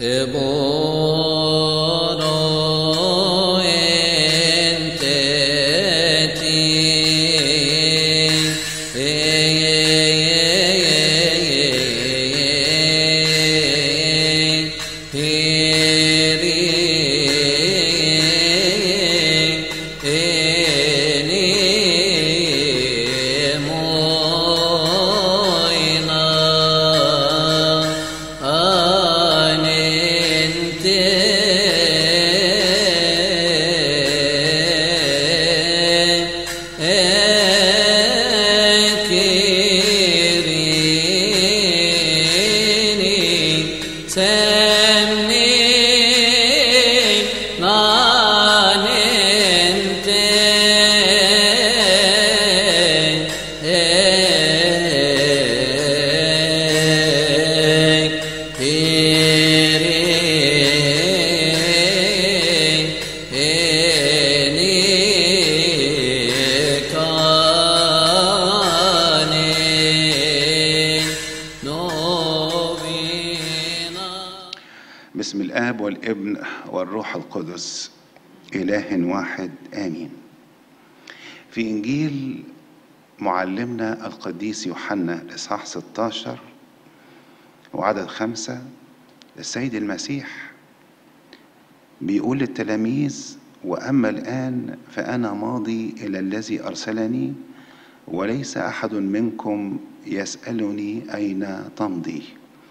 Eboro enteti بسم الآب والابن والروح القدس إله واحد آمين في إنجيل معلمنا القديس يوحنا الإصحاح 16 وعدد خمسة السيد المسيح بيقول للتلاميذ وأما الآن فأنا ماضي إلى الذي أرسلني وليس أحد منكم يسألني أين تمضي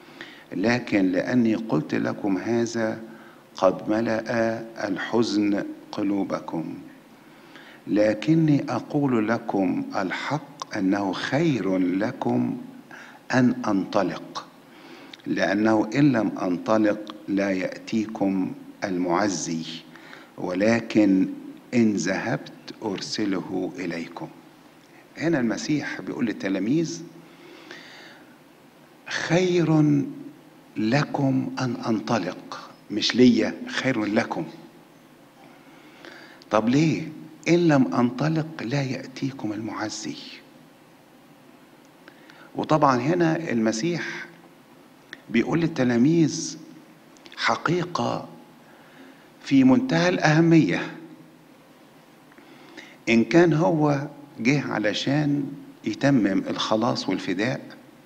لكن لأني قلت لكم هذا قد ملأ الحزن قلوبكم لكني أقول لكم الحق أنه خير لكم أن أنطلق لأنه إن لم أنطلق لا يأتيكم المعزي ولكن إن ذهبت أرسله إليكم هنا المسيح بيقول للتلاميذ خير لكم أن أنطلق مش ليا خير لكم طب ليه إن لم أنطلق لا يأتيكم المعزي وطبعا هنا المسيح بيقول للتلاميذ حقيقة في منتهى الأهمية إن كان هو جه علشان يتمم الخلاص والفداء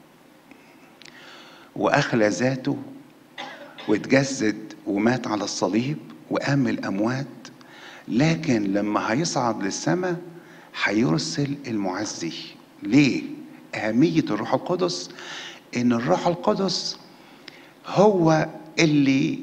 وأخلى ذاته واتجسد ومات على الصليب وقام من الأموات لكن لما هيصعد للسماء هيرسل المعزي ليه؟ أهمية الروح القدس إن الروح القدس هو اللي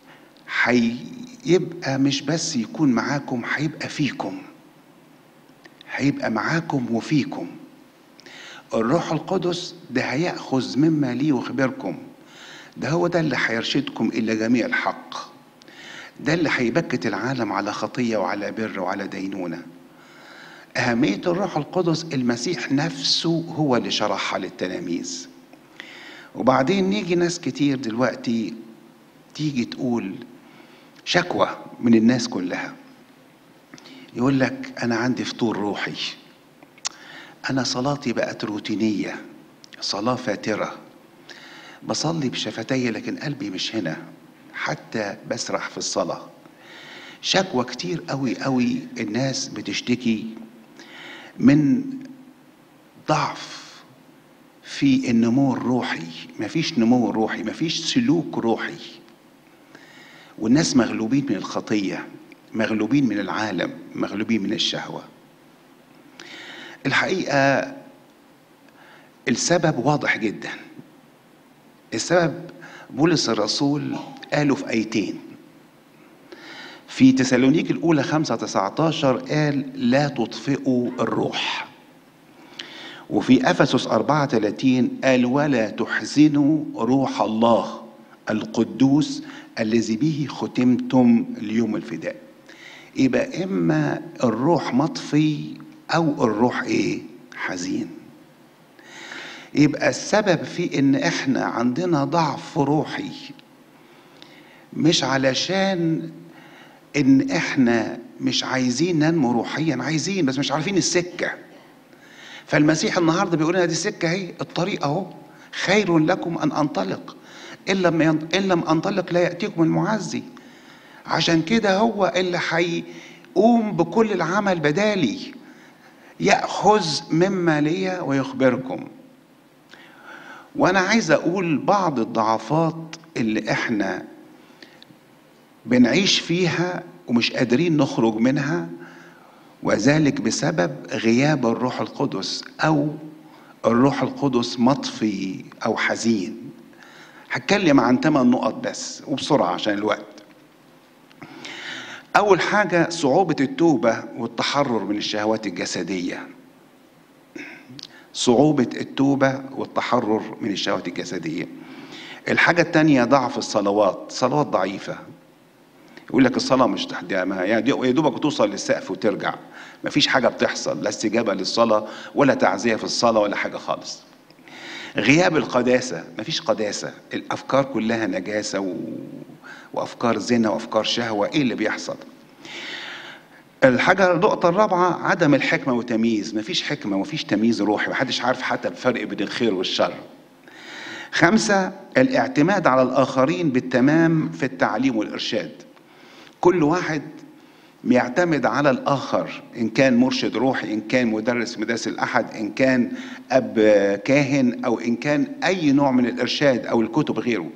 هيبقى مش بس يكون معاكم هيبقى فيكم هيبقى معاكم وفيكم الروح القدس ده هيأخذ مما لي وخبركم ده هو ده اللي هيرشدكم إلى جميع الحق ده اللي هيبكت العالم على خطية وعلى بر وعلى دينونة أهمية الروح القدس المسيح نفسه هو اللي شرحها للتلاميذ وبعدين نيجي ناس كتير دلوقتي تيجي تقول شكوى من الناس كلها يقول لك أنا عندي فطور روحي أنا صلاتي بقت روتينية صلاة فاترة بصلي بشفتي لكن قلبي مش هنا حتى بسرح في الصلاة شكوى كتير قوي قوي الناس بتشتكي من ضعف في النمو الروحي مفيش نمو روحي مفيش سلوك روحي والناس مغلوبين من الخطية مغلوبين من العالم مغلوبين من الشهوة الحقيقة السبب واضح جدا السبب بولس الرسول قاله في آيتين في تسالونيك الأولى خمسة تسعتاشر قال لا تطفئوا الروح وفي أفسس أربعة تلاتين قال ولا تحزنوا روح الله القدوس الذي به ختمتم ليوم الفداء يبقى إما الروح مطفي أو الروح إيه حزين يبقى السبب في إن إحنا عندنا ضعف روحي مش علشان إن إحنا مش عايزين ننمو روحيا عايزين بس مش عارفين السكة فالمسيح النهارده بيقول لنا دي السكة اهي الطريق اهو خير لكم أن أنطلق إن لم ين- إن لم أنطلق لا يأتيكم المعزي عشان كده هو اللي هيقوم بكل العمل بدالي يأخذ مما لي ويخبركم وأنا عايز أقول بعض الضعفات اللي إحنا بنعيش فيها ومش قادرين نخرج منها وذلك بسبب غياب الروح القدس او الروح القدس مطفي او حزين هتكلم عن ثمان نقط بس وبسرعه عشان الوقت اول حاجه صعوبه التوبه والتحرر من الشهوات الجسديه صعوبه التوبه والتحرر من الشهوات الجسديه الحاجه الثانيه ضعف الصلوات صلوات ضعيفه يقول لك الصلاة مش تحت ما يعني يا دوبك توصل للسقف وترجع مفيش حاجة بتحصل لا استجابة للصلاة ولا تعزية في الصلاة ولا حاجة خالص غياب القداسة مفيش قداسة الأفكار كلها نجاسة و... وأفكار زنا وأفكار شهوة إيه اللي بيحصل الحاجة النقطة الرابعة عدم الحكمة والتمييز مفيش حكمة مفيش تمييز روحي محدش عارف حتى الفرق بين الخير والشر خمسة الاعتماد على الآخرين بالتمام في التعليم والإرشاد كل واحد بيعتمد على الآخر إن كان مرشد روحي إن كان مدرس مدارس الأحد إن كان أب كاهن أو إن كان أي نوع من الإرشاد أو الكتب غيره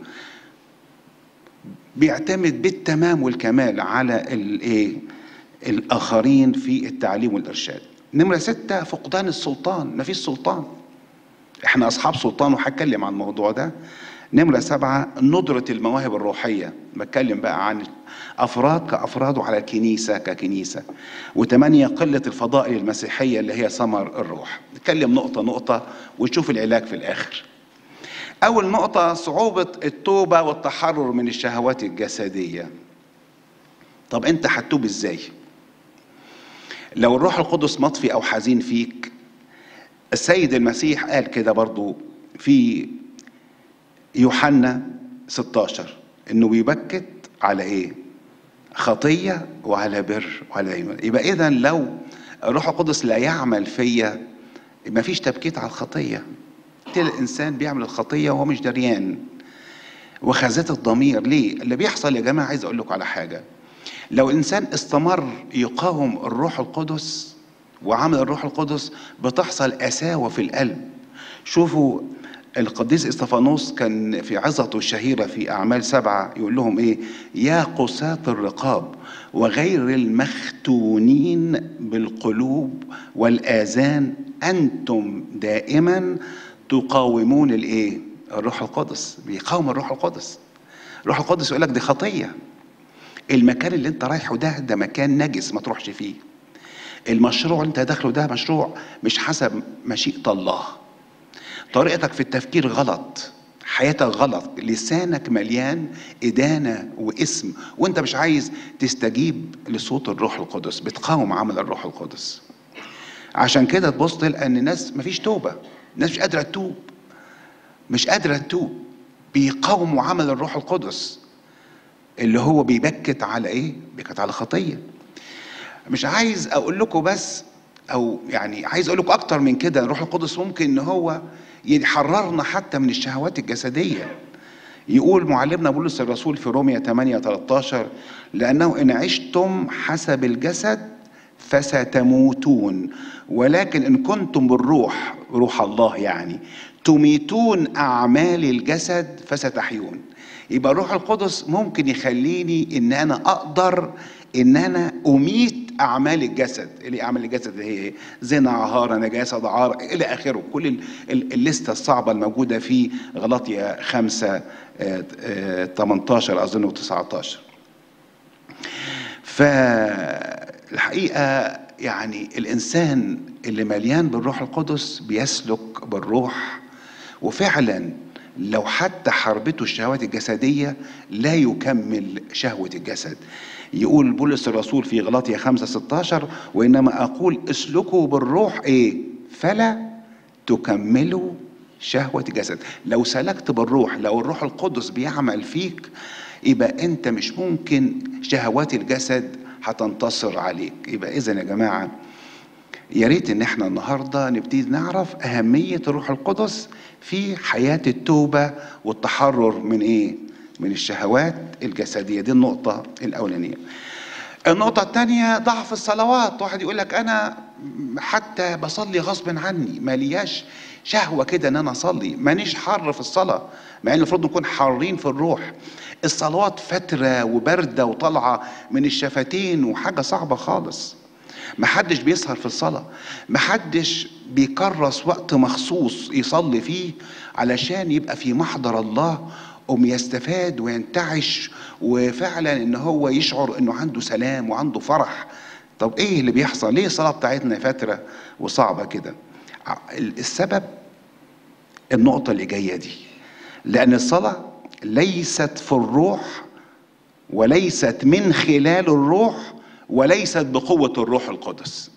بيعتمد بالتمام والكمال على الإيه الآخرين في التعليم والإرشاد نمرة ستة فقدان السلطان مفيش سلطان احنا أصحاب سلطان وهتكلم عن الموضوع ده نمرة سبعة ندرة المواهب الروحية بتكلم بقى عن أفراد كأفراد وعلى الكنيسة ككنيسة وثمانية قلة الفضائل المسيحية اللي هي ثمر الروح نتكلم نقطة نقطة ونشوف العلاج في الآخر أول نقطة صعوبة التوبة والتحرر من الشهوات الجسدية طب أنت هتتوب إزاي لو الروح القدس مطفي أو حزين فيك السيد المسيح قال كده برضو في يوحنا 16 انه بيبكت على ايه خطيه وعلى بر وعلى ايمان يبقى اذا لو الروح القدس لا يعمل فيا ما فيش تبكيت على الخطيه تلاقي الانسان بيعمل الخطيه وهو مش دريان وخزات الضمير ليه اللي بيحصل يا جماعه عايز اقول لكم على حاجه لو الانسان استمر يقاوم الروح القدس وعمل الروح القدس بتحصل قساوه في القلب شوفوا القديس استفانوس كان في عظته الشهيرة في أعمال سبعة يقول لهم إيه يا قساة الرقاب وغير المختونين بالقلوب والآذان أنتم دائما تقاومون الإيه الروح القدس بيقاوم الروح القدس الروح القدس يقول لك دي خطية المكان اللي انت رايحه ده ده مكان نجس ما تروحش فيه المشروع اللي انت داخله ده مشروع مش حسب مشيئة الله طريقتك في التفكير غلط حياتك غلط لسانك مليان إدانة واسم وانت مش عايز تستجيب لصوت الروح القدس بتقاوم عمل الروح القدس عشان كده تبص تلقى ان الناس مفيش توبة الناس مش قادرة تتوب مش قادرة تتوب بيقاوموا عمل الروح القدس اللي هو بيبكت على ايه بيبكت على خطية مش عايز اقول لكم بس او يعني عايز اقول لكم اكتر من كده الروح القدس ممكن ان هو يحررنا حتى من الشهوات الجسديه يقول معلمنا بولس الرسول في روميا 8 13 لانه ان عشتم حسب الجسد فستموتون ولكن ان كنتم بالروح روح الله يعني تميتون اعمال الجسد فستحيون يبقى الروح القدس ممكن يخليني ان انا اقدر ان انا اميت اعمال الجسد اللي اعمال الجسد هي ايه زنا عهاره نجاسه دعاره الى اخره كل ال- ال- الليسته الصعبه الموجوده في غلطية 5 آه، آه، 18 اظن و19 فالحقيقه يعني الانسان اللي مليان بالروح القدس بيسلك بالروح وفعلا لو حتى حربته الشهوات الجسديه لا يكمل شهوه الجسد يقول بولس الرسول في غلاطيا 5 16 وانما اقول اسلكوا بالروح ايه فلا تكملوا شهوة الجسد لو سلكت بالروح لو الروح القدس بيعمل فيك يبقى انت مش ممكن شهوات الجسد هتنتصر عليك يبقى اذا يا جماعة يا ريت ان احنا النهارده نبتدي نعرف اهميه الروح القدس في حياه التوبه والتحرر من ايه من الشهوات الجسديه دي النقطه الاولانيه النقطة الثانية ضعف الصلوات واحد يقول لك أنا حتى بصلي غصب عني ما لياش شهوة كده إن أنا أصلي مانيش حر في الصلاة مع إن المفروض نكون حارين في الروح الصلوات فترة وباردة وطالعة من الشفتين وحاجة صعبة خالص محدش بيسهر في الصلاة محدش بيكرس وقت مخصوص يصلي فيه علشان يبقى في محضر الله قوم يستفاد وينتعش وفعلا ان هو يشعر انه عنده سلام وعنده فرح طب ايه اللي بيحصل ليه الصلاة بتاعتنا فترة وصعبة كده السبب النقطة اللي جاية دي لأن الصلاة ليست في الروح وليست من خلال الروح وليست بقوة الروح القدس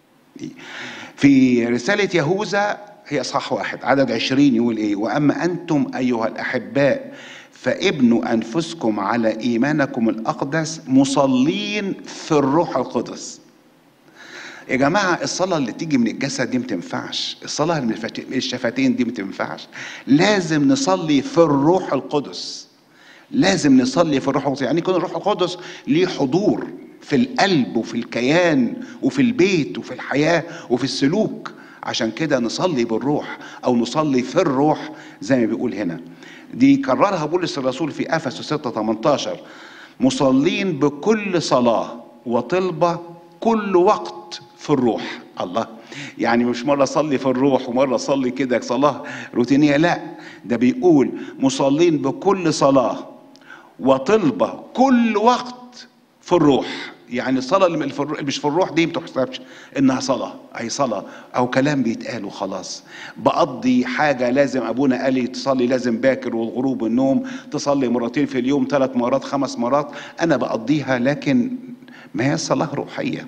في رسالة يهوذا هي صح واحد عدد عشرين يقول ايه واما انتم ايها الاحباء فابنوا انفسكم على ايمانكم الاقدس مصلين في الروح القدس يا جماعة الصلاة اللي تيجي من الجسد دي ما تنفعش، الصلاة اللي من الشفتين دي ما تنفعش، لازم نصلي في الروح القدس. لازم نصلي في الروح القدس، يعني يكون الروح القدس ليه حضور في القلب وفي الكيان وفي البيت وفي الحياة وفي السلوك. عشان كده نصلي بالروح او نصلي في الروح زي ما بيقول هنا دي كررها بولس الرسول في افسس 6 18 مصلين بكل صلاه وطلبه كل وقت في الروح الله يعني مش مرة أصلي في الروح ومرة أصلي كده صلاة روتينية لا ده بيقول مصلين بكل صلاة وطلبة كل وقت في الروح يعني الصلاة اللي مش في الروح دي ما تحسبش انها صلاة اي صلاة او كلام بيتقال وخلاص بقضي حاجة لازم ابونا قال لي تصلي لازم باكر والغروب والنوم تصلي مرتين في اليوم ثلاث مرات خمس مرات انا بقضيها لكن ما هي صلاة روحية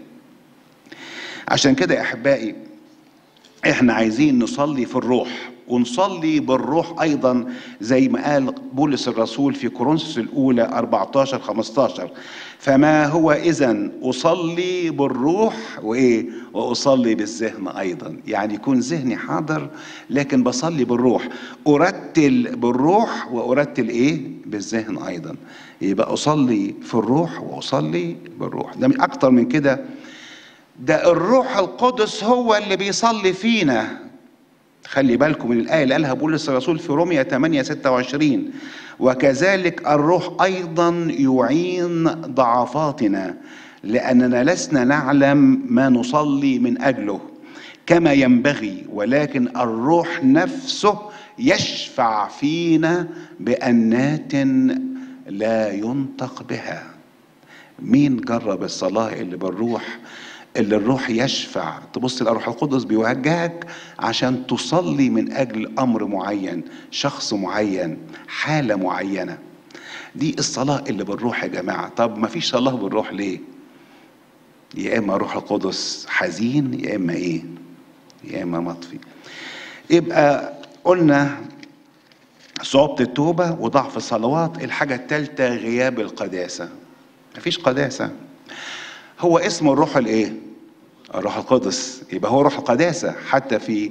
عشان كده يا احبائي احنا عايزين نصلي في الروح ونصلي بالروح ايضا زي ما قال بولس الرسول في كورنثوس الاولى 14 15 فما هو اذا اصلي بالروح وايه واصلي بالذهن ايضا يعني يكون ذهني حاضر لكن بصلي بالروح ارتل بالروح وارتل ايه بالذهن ايضا يبقى اصلي في الروح واصلي بالروح ده اكتر من كده ده الروح القدس هو اللي بيصلي فينا خلي بالكم من الآية اللي قالها بولس الرسول في رومية 8 26 وكذلك الروح أيضا يعين ضعفاتنا لأننا لسنا نعلم ما نصلي من أجله كما ينبغي ولكن الروح نفسه يشفع فينا بأنات لا ينطق بها مين جرب الصلاة اللي بالروح اللي الروح يشفع تبص الروح القدس بيوجهك عشان تصلي من اجل امر معين شخص معين حاله معينه دي الصلاه اللي بالروح يا جماعه طب ما فيش صلاه بالروح ليه يا اما روح القدس حزين يا اما ايه يا اما مطفي يبقى قلنا صعوبة التوبة وضعف الصلوات الحاجة الثالثة غياب القداسة مفيش قداسة هو اسم الروح الايه الروح القدس يبقى هو روح القداسة حتى في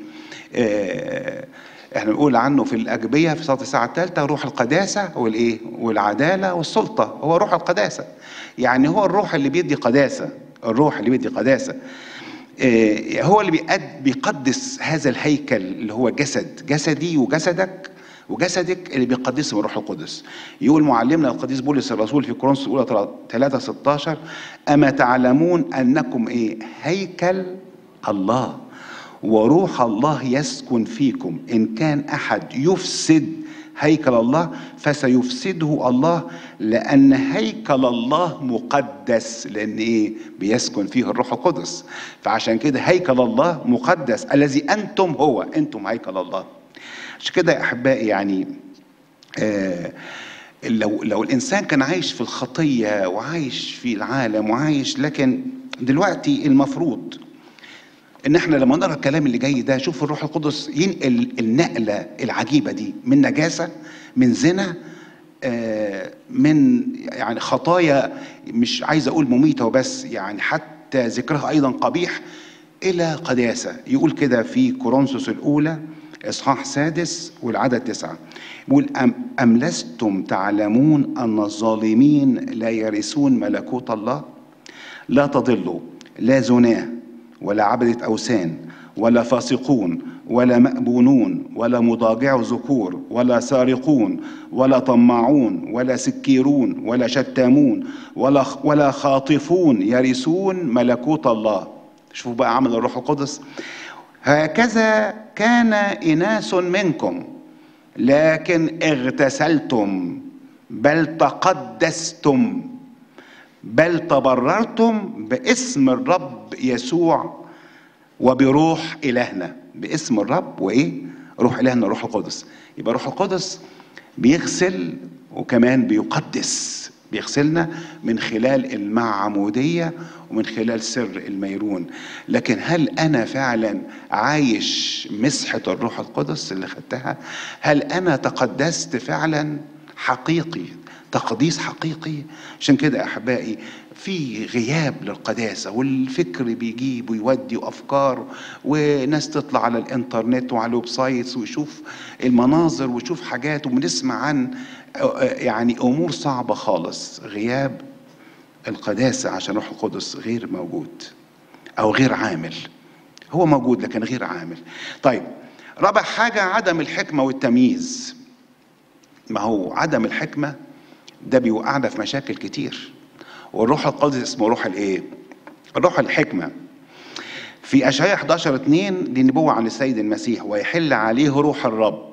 اه احنا بنقول عنه في الأجبية في صلاة الساعة الثالثة روح القداسة والايه والعدالة والسلطة هو روح القداسة يعني هو الروح اللي بيدي قداسة الروح اللي بيدي قداسة اه هو اللي بيقدس هذا الهيكل اللي هو جسد جسدي وجسدك وجسدك اللي بيقدسه الروح القدس يقول معلمنا القديس بولس الرسول في كورنثوس الاولى 3 16 اما تعلمون انكم ايه هيكل الله وروح الله يسكن فيكم ان كان احد يفسد هيكل الله فسيفسده الله لان هيكل الله مقدس لان ايه بيسكن فيه الروح القدس فعشان كده هيكل الله مقدس الذي انتم هو انتم هيكل الله عشان كده يا احبائي يعني آه لو لو الانسان كان عايش في الخطيه وعايش في العالم وعايش لكن دلوقتي المفروض ان احنا لما نقرا الكلام اللي جاي ده شوف الروح القدس ينقل النقله العجيبه دي من نجاسه من زنا آه من يعني خطايا مش عايز اقول مميته وبس يعني حتى ذكرها ايضا قبيح الى قداسه يقول كده في كورنثوس الاولى اصحاح سادس والعدد تسعه يقول أم, أم لستم تعلمون ان الظالمين لا يرثون ملكوت الله لا تضلوا لا زناه ولا عبدة أوثان ولا فاسقون ولا مأبونون ولا مضاجع ذكور ولا سارقون ولا طماعون ولا سكيرون ولا شتامون ولا ولا خاطفون يرثون ملكوت الله شوفوا بقى عمل الروح القدس هكذا كان إناس منكم لكن اغتسلتم بل تقدستم بل تبررتم باسم الرب يسوع وبروح إلهنا باسم الرب وإيه؟ روح إلهنا روح القدس يبقى روح القدس بيغسل وكمان بيقدس بيغسلنا من خلال المعمودية ومن خلال سر الميرون لكن هل أنا فعلا عايش مسحة الروح القدس اللي خدتها هل أنا تقدست فعلا حقيقي تقديس حقيقي عشان كده احبائي في غياب للقداسه والفكر بيجيب ويودي وافكار وناس تطلع على الانترنت وعلى الويب سايتس ويشوف المناظر ويشوف حاجات وبنسمع عن يعني امور صعبه خالص غياب القداسه عشان روح القدس غير موجود او غير عامل هو موجود لكن غير عامل طيب رابع حاجه عدم الحكمه والتمييز ما هو عدم الحكمه ده بيوقعنا في مشاكل كتير والروح القدس اسمه روح الايه روح الحكمه في اشعياء 11 2 دي نبوه عن السيد المسيح ويحل عليه روح الرب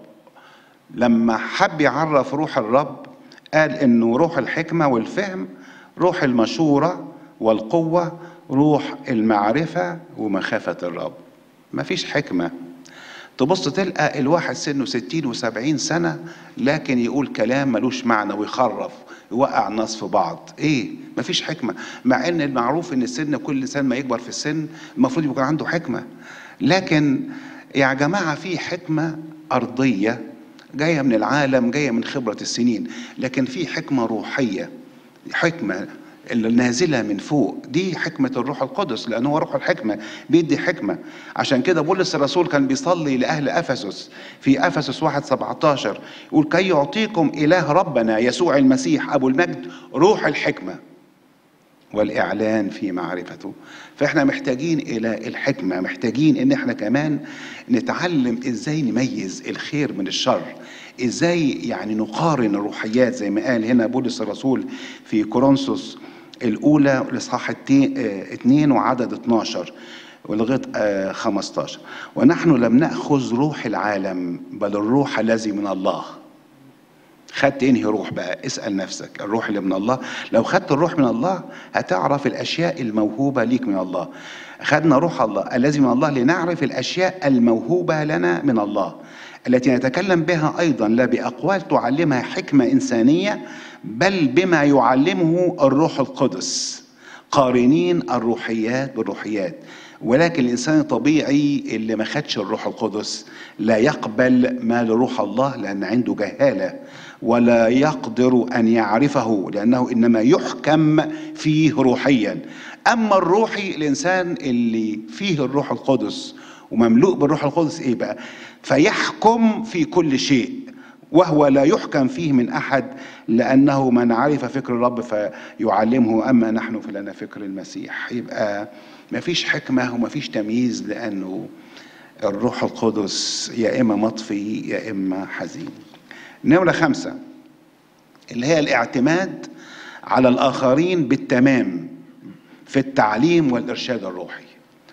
لما حب يعرف روح الرب قال انه روح الحكمه والفهم روح المشوره والقوه روح المعرفه ومخافه الرب مفيش حكمه تبص تلقى الواحد سنه ستين وسبعين سنة لكن يقول كلام ملوش معنى ويخرف يوقع الناس في بعض ايه مفيش حكمة مع ان المعروف ان السن كل انسان ما يكبر في السن المفروض يكون عنده حكمة لكن يا جماعة في حكمة أرضية جاية من العالم جاية من خبرة السنين لكن في حكمة روحية حكمة النازله من فوق دي حكمه الروح القدس لان هو روح الحكمه بيدي حكمه عشان كده بولس الرسول كان بيصلي لاهل افسس في افسس 1 17 يقول كي يعطيكم اله ربنا يسوع المسيح ابو المجد روح الحكمه والاعلان في معرفته فاحنا محتاجين الى الحكمه محتاجين ان احنا كمان نتعلم ازاي نميز الخير من الشر ازاي يعني نقارن الروحيات زي ما قال هنا بولس الرسول في كورنثوس الاولى الاصحاح 2 وعدد 12 ولغايه 15 ونحن لم ناخذ روح العالم بل الروح الذي من الله خدت انهي روح بقى اسال نفسك الروح اللي من الله لو خدت الروح من الله هتعرف الاشياء الموهوبه ليك من الله خدنا روح الله الذي من الله لنعرف الاشياء الموهوبه لنا من الله التي نتكلم بها ايضا لا باقوال تعلمها حكمه انسانيه بل بما يعلمه الروح القدس قارنين الروحيات بالروحيات ولكن الانسان الطبيعي اللي ما خدش الروح القدس لا يقبل ما لروح الله لان عنده جهاله ولا يقدر ان يعرفه لانه انما يحكم فيه روحيا اما الروحي الانسان اللي فيه الروح القدس ومملوء بالروح القدس ايه بقى فيحكم في كل شيء وهو لا يحكم فيه من احد لانه من عرف فكر الرب فيعلمه اما نحن فلنا فكر المسيح يبقى ما فيش حكمه وما فيش تمييز لانه الروح القدس يا اما مطفي يا اما حزين نمرة خمسة اللي هي الاعتماد على الآخرين بالتمام في التعليم والإرشاد الروحي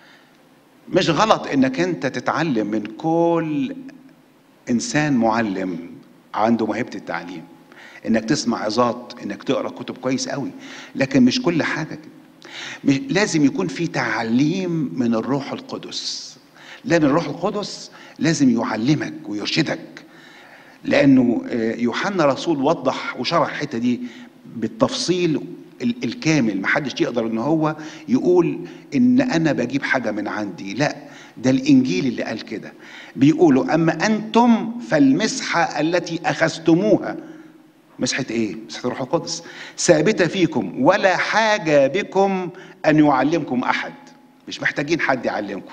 مش غلط انك انت تتعلم من كل انسان معلم عنده موهبه التعليم انك تسمع عظات انك تقرا كتب كويس قوي لكن مش كل حاجه كده لازم يكون في تعليم من الروح القدس لان الروح القدس لازم يعلمك ويرشدك لانه يوحنا رسول وضح وشرح الحته دي بالتفصيل الكامل محدش يقدر ان هو يقول ان انا بجيب حاجه من عندي لا ده الانجيل اللي قال كده بيقولوا اما انتم فالمسحه التي اخذتموها مسحه ايه مسحه الروح القدس ثابته فيكم ولا حاجه بكم ان يعلمكم احد مش محتاجين حد يعلمكم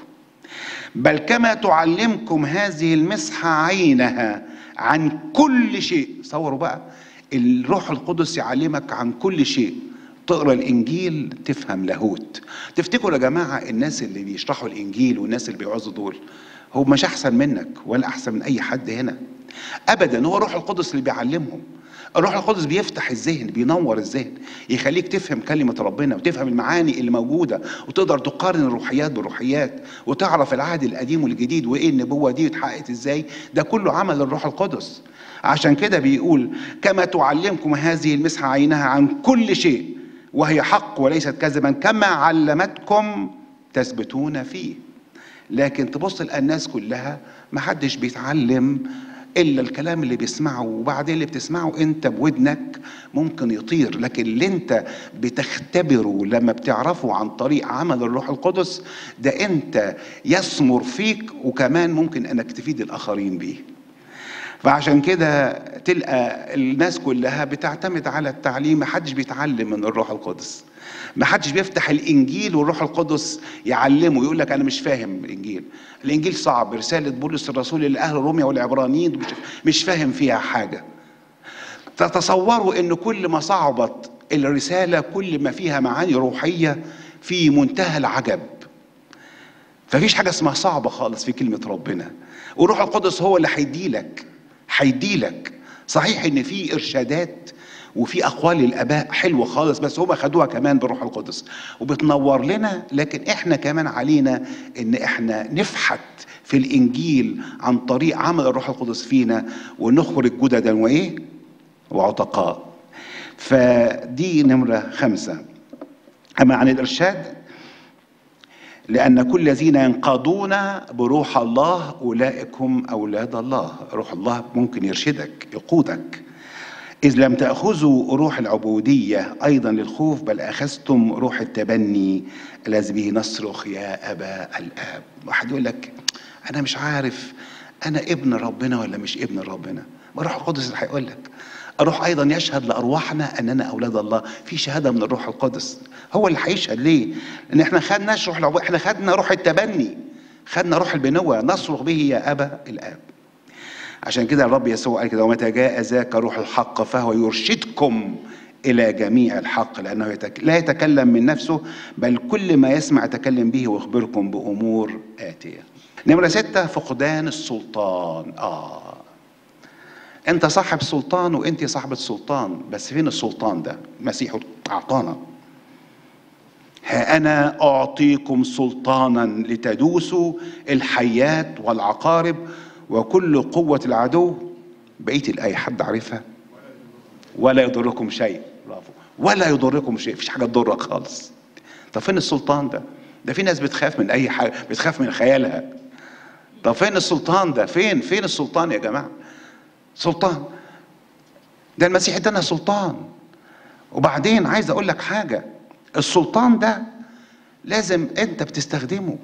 بل كما تعلمكم هذه المسحة عينها عن كل شيء صوروا بقى الروح القدس يعلمك عن كل شيء تقرا الانجيل تفهم لاهوت تفتكروا يا جماعه الناس اللي بيشرحوا الانجيل والناس اللي بيوعظوا دول هو مش احسن منك ولا احسن من اي حد هنا ابدا هو الروح القدس اللي بيعلمهم الروح القدس بيفتح الذهن بينور الذهن يخليك تفهم كلمة ربنا وتفهم المعاني اللي موجودة وتقدر تقارن الروحيات بالروحيات وتعرف العهد القديم والجديد وايه النبوة دي اتحققت ازاي ده كله عمل الروح القدس عشان كده بيقول كما تعلمكم هذه المسحة عينها عن كل شيء وهي حق وليست كذبا كما علمتكم تثبتون فيه لكن تبص الناس كلها ما حدش بيتعلم الا الكلام اللي بيسمعه وبعدين اللي بتسمعه انت بودنك ممكن يطير لكن اللي انت بتختبره لما بتعرفه عن طريق عمل الروح القدس ده انت يثمر فيك وكمان ممكن انك تفيد الاخرين بيه فعشان كده تلقى الناس كلها بتعتمد على التعليم محدش بيتعلم من الروح القدس محدش بيفتح الانجيل والروح القدس يعلمه يقول لك انا مش فاهم الانجيل الانجيل صعب رساله بولس الرسول لاهل روميا والعبرانيين مش, مش فاهم فيها حاجه تتصوروا ان كل ما صعبت الرساله كل ما فيها معاني روحيه في منتهى العجب ففيش حاجه اسمها صعبه خالص في كلمه ربنا والروح القدس هو اللي هيديلك هيديلك صحيح ان في ارشادات وفي اقوال الاباء حلوه خالص بس هم خدوها كمان بالروح القدس وبتنور لنا لكن احنا كمان علينا ان احنا نفحت في الانجيل عن طريق عمل الروح القدس فينا ونخرج جددا وايه وعتقاء فدي نمره خمسه اما عن الارشاد لأن كل الذين ينقادون بروح الله أولئك هم أولاد الله روح الله ممكن يرشدك يقودك إذ لم تأخذوا روح العبودية أيضا للخوف بل أخذتم روح التبني الذي به نصرخ يا أبا الآب واحد يقول لك أنا مش عارف أنا ابن ربنا ولا مش ابن ربنا ما الروح القدس اللي هيقول لك الروح ايضا يشهد لارواحنا اننا اولاد الله في شهاده من الروح القدس هو اللي هيشهد ليه لان احنا خدناش روح العبودية احنا خدنا روح التبني خدنا روح البنوه نصرخ به يا ابا الاب عشان كده الرب يسوع قال كده ومتى جاء ذاك روح الحق فهو يرشدكم الى جميع الحق لانه يتك... لا يتكلم من نفسه بل كل ما يسمع يتكلم به ويخبركم بامور اتيه نمره سته فقدان السلطان اه انت صاحب سلطان وانت صاحبة سلطان بس فين السلطان ده مسيح اعطانا ها انا اعطيكم سلطانا لتدوسوا الحيات والعقارب وكل قوة العدو بقية الآية حد عارفها ولا يضركم شيء برافو ولا يضركم شيء مفيش حاجة تضرك خالص طب فين السلطان ده ده في ناس بتخاف من اي حاجة بتخاف من خيالها طب فين السلطان ده فين فين السلطان يا جماعه سلطان ده المسيح ادانا سلطان وبعدين عايز اقول لك حاجه السلطان ده لازم انت بتستخدمه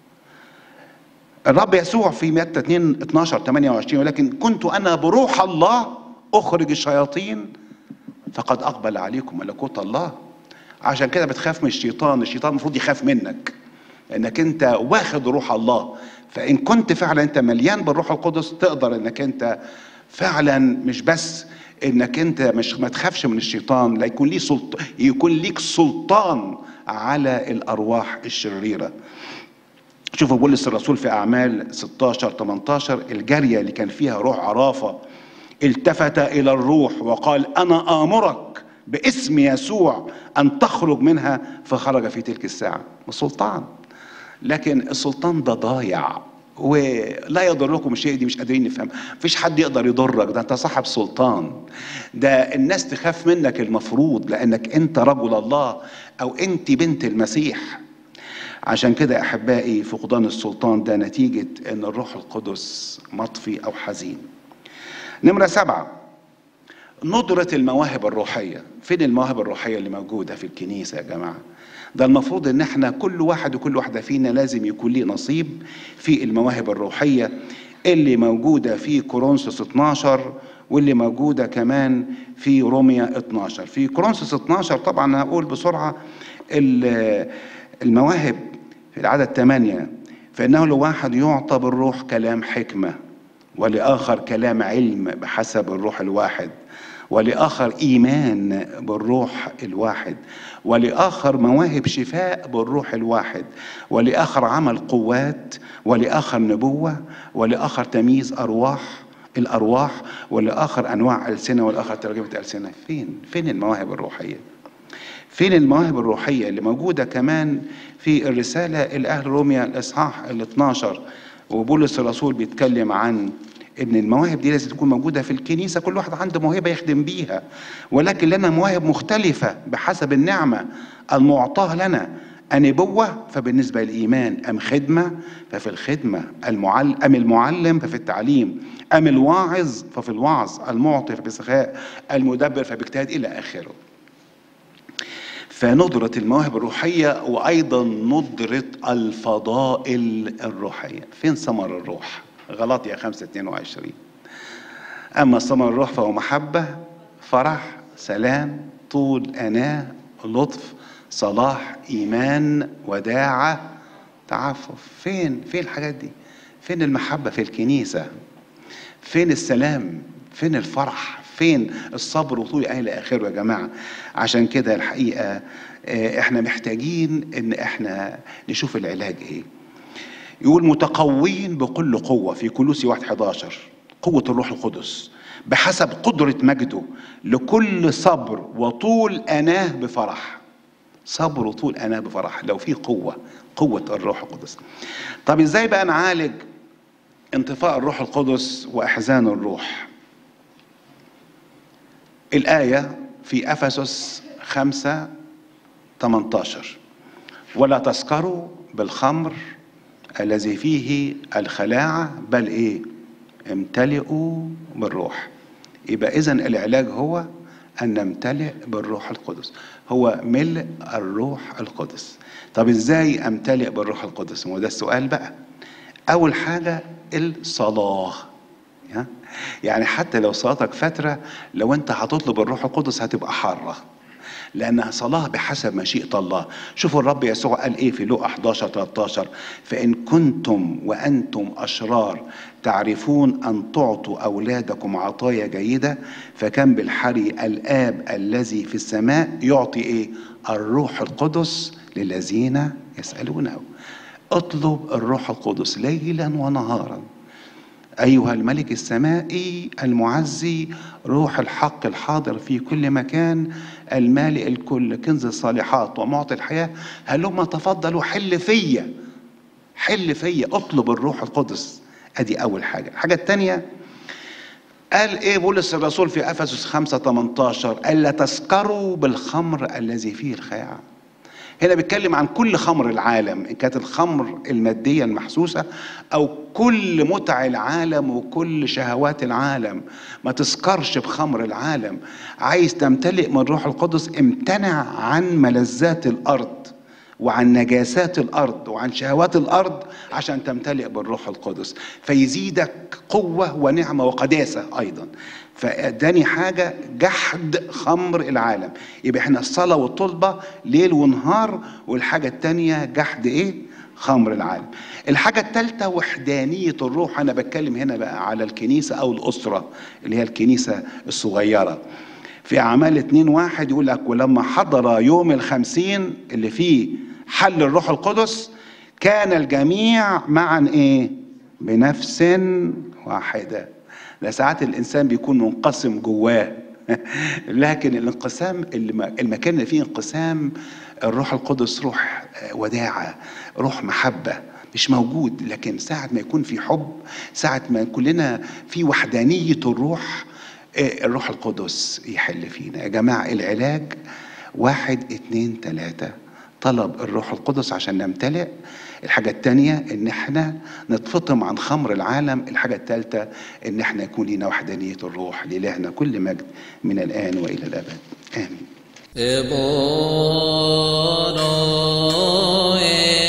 الرب يسوع في متى 2 12 28 ولكن كنت انا بروح الله اخرج الشياطين فقد اقبل عليكم ملكوت الله عشان كده بتخاف من الشيطان الشيطان المفروض يخاف منك لانك انت واخد روح الله فان كنت فعلا انت مليان بالروح القدس تقدر انك انت فعلا مش بس انك انت مش ما تخافش من الشيطان لا يكون ليه سلطان يكون ليك سلطان على الارواح الشريره شوفوا بولس الرسول في اعمال 16 18 الجاريه اللي كان فيها روح عرافه التفت الى الروح وقال انا امرك باسم يسوع ان تخرج منها فخرج في تلك الساعه سلطان لكن السلطان ده ضايع ولا يضركم شيء دي مش قادرين نفهم مفيش حد يقدر يضرك ده انت صاحب سلطان ده الناس تخاف منك المفروض لانك انت رجل الله او انت بنت المسيح عشان كده احبائي فقدان السلطان ده نتيجة ان الروح القدس مطفي او حزين نمرة سبعة ندرة المواهب الروحية فين المواهب الروحية اللي موجودة في الكنيسة يا جماعة ده المفروض ان احنا كل واحد وكل واحدة فينا لازم يكون ليه نصيب في المواهب الروحية اللي موجودة في كورنثوس 12 واللي موجودة كمان في روميا 12 في كورنثوس 12 طبعا هقول بسرعة المواهب في العدد 8 في فإنه لواحد يعطى بالروح كلام حكمة ولآخر كلام علم بحسب الروح الواحد ولآخر إيمان بالروح الواحد ولآخر مواهب شفاء بالروح الواحد ولآخر عمل قوات ولآخر نبوة ولآخر تمييز أرواح الأرواح ولآخر أنواع ألسنة والآخر ترجمة ألسنة فين؟ فين المواهب الروحية؟ فين المواهب الروحية اللي موجودة كمان في الرسالة الأهل روميا الإصحاح ال 12 وبولس الرسول بيتكلم عن ان المواهب دي لازم تكون موجوده في الكنيسه كل واحد عنده موهبه يخدم بيها ولكن لنا مواهب مختلفه بحسب النعمه المعطاه لنا النبوة فبالنسبة للإيمان أم خدمة ففي الخدمة المعلم أم المعلم ففي التعليم أم الواعظ ففي الوعظ المعطي ففي السخاء المدبر فباجتهاد إلى آخره فندرة المواهب الروحية وأيضا ندرة الفضائل الروحية فين ثمر الروح غلطية 5 22 أما ثمر الروح فهو محبة فرح سلام طول أناة لطف صلاح إيمان وداعة تعفف فين فين الحاجات دي فين المحبة في الكنيسة فين السلام فين الفرح فين الصبر وطول الى اخره يا جماعه عشان كده الحقيقه احنا محتاجين ان احنا نشوف العلاج ايه يقول متقوين بكل قوه في كلوسي 1 11 قوه الروح القدس بحسب قدره مجده لكل صبر وطول اناه بفرح صبر وطول اناه بفرح لو في قوه قوه الروح القدس طب ازاي بقى نعالج انطفاء الروح القدس واحزان الروح الآية في أفسس خمسة 18 ولا تسكروا بالخمر الذي فيه الخلاعة بل إيه امتلئوا بالروح يبقى إذا العلاج هو أن نمتلئ بالروح القدس هو ملء الروح القدس طب إزاي أمتلئ بالروح القدس هو ده السؤال بقى أول حاجة الصلاة يعني حتى لو صلاتك فترة لو انت هتطلب الروح القدس هتبقى حارة لأنها صلاة بحسب مشيئة الله شوفوا الرب يسوع قال إيه في لوقا 11 13 فإن كنتم وأنتم أشرار تعرفون أن تعطوا أولادكم عطايا جيدة فكم بالحري الآب الذي في السماء يعطي إيه الروح القدس للذين يسألونه اطلب الروح القدس ليلا ونهارا أيها الملك السمائي المعزي روح الحق الحاضر في كل مكان المالئ الكل كنز الصالحات ومعطي الحياة هلما تفضلوا حل فيا حل فيا اطلب الروح القدس ادي اول حاجة الحاجة الثانية قال ايه بولس الرسول في افسس 5 18 الا تسكروا بالخمر الذي فيه الخيعه هنا بيتكلم عن كل خمر العالم ان كانت الخمر الماديه المحسوسه او كل متع العالم وكل شهوات العالم ما تسكرش بخمر العالم عايز تمتلئ من روح القدس امتنع عن ملذات الارض وعن نجاسات الارض وعن شهوات الارض عشان تمتلئ بالروح القدس فيزيدك قوه ونعمه وقداسه ايضا فاداني حاجه جحد خمر العالم يبقى احنا الصلاه والطلبه ليل ونهار والحاجه الثانيه جحد ايه خمر العالم الحاجة الثالثة وحدانية الروح أنا بتكلم هنا بقى على الكنيسة أو الأسرة اللي هي الكنيسة الصغيرة في أعمال اتنين واحد يقول لك ولما حضر يوم الخمسين اللي فيه حل الروح القدس كان الجميع معا ايه بنفس واحدة ده ساعات الإنسان بيكون منقسم جواه لكن الانقسام المكان اللي فيه انقسام الروح القدس روح وداعة روح محبة مش موجود لكن ساعة ما يكون في حب ساعة ما كلنا في وحدانية الروح الروح القدس يحل فينا يا جماعة العلاج واحد اتنين تلاتة طلب الروح القدس عشان نمتلئ الحاجة التانية ان احنا نتفطم عن خمر العالم الحاجة التالتة ان احنا يكون لنا وحدانية الروح لإلهنا كل مجد من الآن وإلى الأبد آمين إبونا